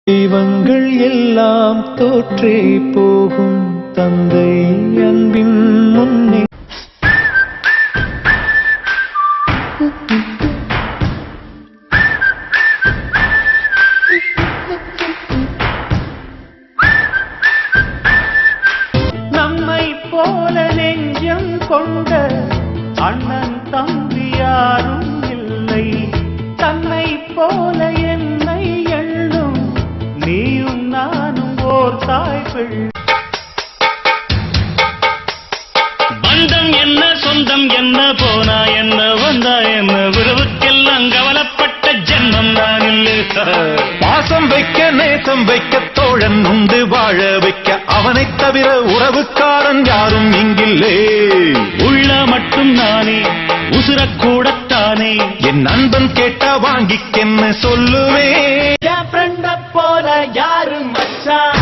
தெய்வங்கள் எல்லாம் தோற்றே போகும் தந்தை அன்பின் முன்னே நம்மை போல நெஞ்சம் கொண்ட அண்ணன் தம்பி யாரும் இல்லை தன்னை போல என்னை எண்ணும் நீயும் நானும் ஓர் தாய் பிள்ளை பந்தம் என்ன சொந்தம் என்ன போனா என்ன வந்தா என்ன உறவுக்கெல்லாம் கவலைப்பட்ட ஜென்மம் நான் இல்லை பாசம் வைக்க நேசம் வைக்க தோழன் உண்டு வாழ வைக்க அவனைத் தவிர உறவுக்காரன் யாரும் இங்கில்லே உள்ள மட்டும் நானே உசுரக்கூடத்தானே என் நண்பன் கேட்டா வாங்கிக்கென்னு சொல்லுவேன் என் ஃப்ரெண்ட போல யாரு மச்சான்